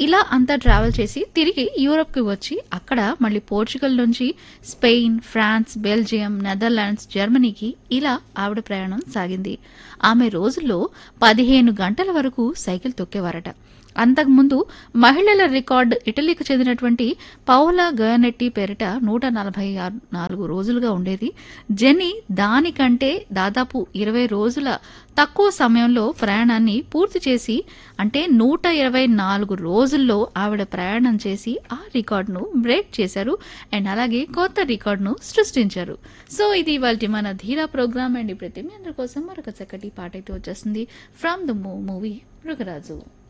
ఇలా అంతా ట్రావెల్ చేసి తిరిగి యూరప్కి వచ్చి అక్కడ మళ్ళీ పోర్చుగల్ నుంచి స్పెయిన్ ఫ్రాన్స్ బెల్జియం నెదర్లాండ్స్ జర్మనీకి ఇలా ఆవిడ ప్రయాణం సాగింది ఆమె రోజుల్లో పదిహేను గంటల వరకు సైకిల్ తొక్కేవారట అంతకుముందు మహిళల రికార్డ్ ఇటలీకి చెందినటువంటి పౌలా గయనెట్టి పేరిట నూట నలభై ఆరు నాలుగు రోజులుగా ఉండేది జెనీ దానికంటే దాదాపు ఇరవై రోజుల తక్కువ సమయంలో ప్రయాణాన్ని పూర్తి చేసి అంటే నూట ఇరవై నాలుగు రోజుల్లో ఆవిడ ప్రయాణం చేసి ఆ రికార్డును బ్రేక్ చేశారు అండ్ అలాగే కొత్త రికార్డును సృష్టించారు సో ఇది ఇవాళ మన ధీరా ప్రోగ్రామ్ అండ్ ఇప్పుడు మీ అందరి కోసం మరొక చక్కటి పాట అయితే వచ్చేస్తుంది ఫ్రమ్ ద మూవీ మృగరాజు